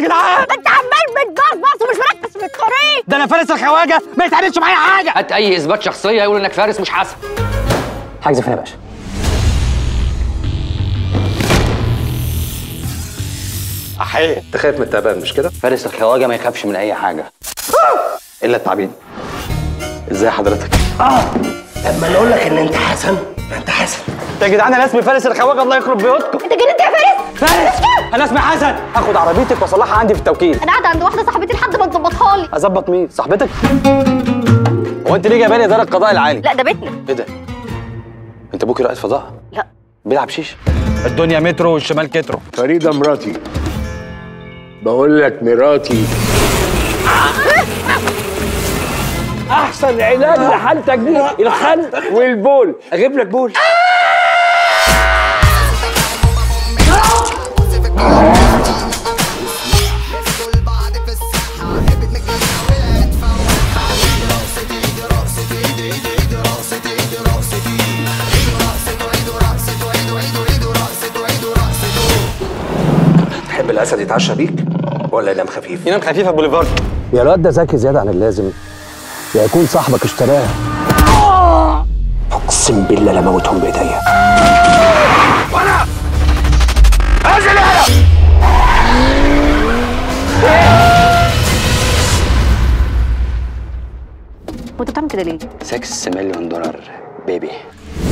جدعان انت عمال بتبصبص ومش مركز في الطريق ده انا فارس الخواجه ما يتعملش معايا حاجه هات اي اثبات شخصيه يقول انك فارس مش حسن حاجز فين يا باشا احيه انت خايف من التعبان مش كده فارس الخواجه ما يخافش من اي حاجه الا التعبين ازاي حضرتك لما نقول لك ان انت حسن انت حسن يا جدعان انا اسمي فارس الخواجه الله يخرب بيوتكم انت جننت يا فارس فارس انا اسمي حسن هاخد عربيتك واصلحها عندي في التوكيل انا قاعده عند واحده صاحبتي لحد ما تظبطها لي اظبط مين صاحبتك هو انت ليه جايباني اداره القضاء العالي لا ده بيتنا ايه ده انت ابوكي رائد فضاء لا بيلعب شيشه الدنيا مترو والشمال كترو فريدة مراتي بقول لك مراتي احسن علاج لحالتك دي الخل والبول اجيب لك بول تحب الاسد يتعشى بيك ولا ينام خفيف ينام خفيفه بوليفارد يا الواد ده ذكي زياده عن اللازم يا يكون صاحبك اشتراها اقسم بالله لموتهم بايديا وانت بتعمل كده ليه 6 مليون دولار بيبي